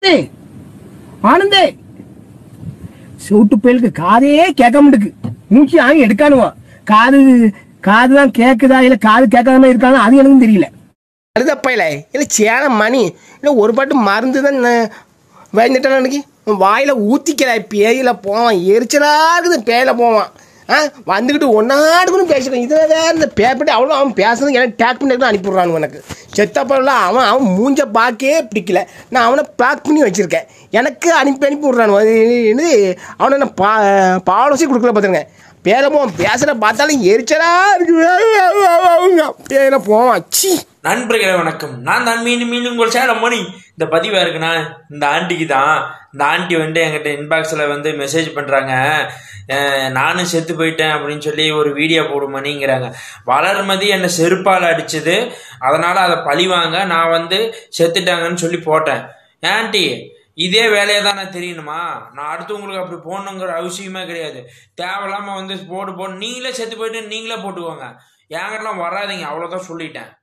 ஏய், ஆனந்தே சூட்டு பயலுக்கு காதே கேட்க மாட்டுக்கு மூச்சு ஆங்கி எடுக்கானுவான் காது காது தான் கேக்குதா இல்ல காது கேட்காம இருக்கானோ அது எனக்கும் தெரியல அழுதப்பையில இல்லை சேன மணி இல்லை ஒரு பாட்டு மருந்து தான் வேண்டிட்டான் அன்னைக்கு வாயில் ஊற்றிக்கிற பேயில போவான் எரிச்சலாக இருக்குது பேயில போவான் ஆ வந்துக்கிட்டு ஒன்னாடுக்குன்னு பேசிடுறான் இதில் வேறு இந்த பேப்பர்ட்டு அவ்வளோ அவன் பேசுறது எனக்கு டேக் பண்ணி அனுப்பிடுறான் எனக்கு செத்தப்பெல்லாம் அவன் அவன் மூஞ்ச பார்க்கவே பிடிக்கல நான் அவனை பிளாக் பண்ணி வச்சுருக்கேன் எனக்கு அனுப்பி அனுப்பி விட்றான் இது அவனை நான் பா பாலோசி கொடுக்கல பார்த்துருங்க பேர போவான் பேசுகிற பார்த்தாலும் எரிச்சலாக இருக்கு பேர போவான் சி நண்பர்களே வணக்கம் நான் தான் மீண்டும் மீண்டும் உங்கள் சேலம் மணி இந்த பதிவாக இருக்குண்ணா இந்த ஆண்டிக்கு தான் இந்த ஆண்டி வந்து என்கிட்ட இன்பாக்ஸில் வந்து மெசேஜ் பண்ணுறாங்க நானும் செத்து போயிட்டேன் அப்படின்னு சொல்லி ஒரு வீடியோ போடு மணிங்கிறாங்க வளர்மதி என்னை செருப்பால் அடிச்சது அதனால் அதை பழிவாங்க நான் வந்து செத்துட்டாங்கன்னு சொல்லி போட்டேன் ஆண்டி இதே வேலையை தான் நான் தெரியணுமா நான் அடுத்தவங்களுக்கு அப்படி போடணுங்கிற அவசியமே கிடையாது தேவையில்லாமல் வந்து போட்டு போட்டு நீங்களே செத்து போயிட்டு நீங்களே போட்டுக்கோங்க என்கிட்டலாம் வராதீங்க அவ்வளோதான் சொல்லிட்டேன்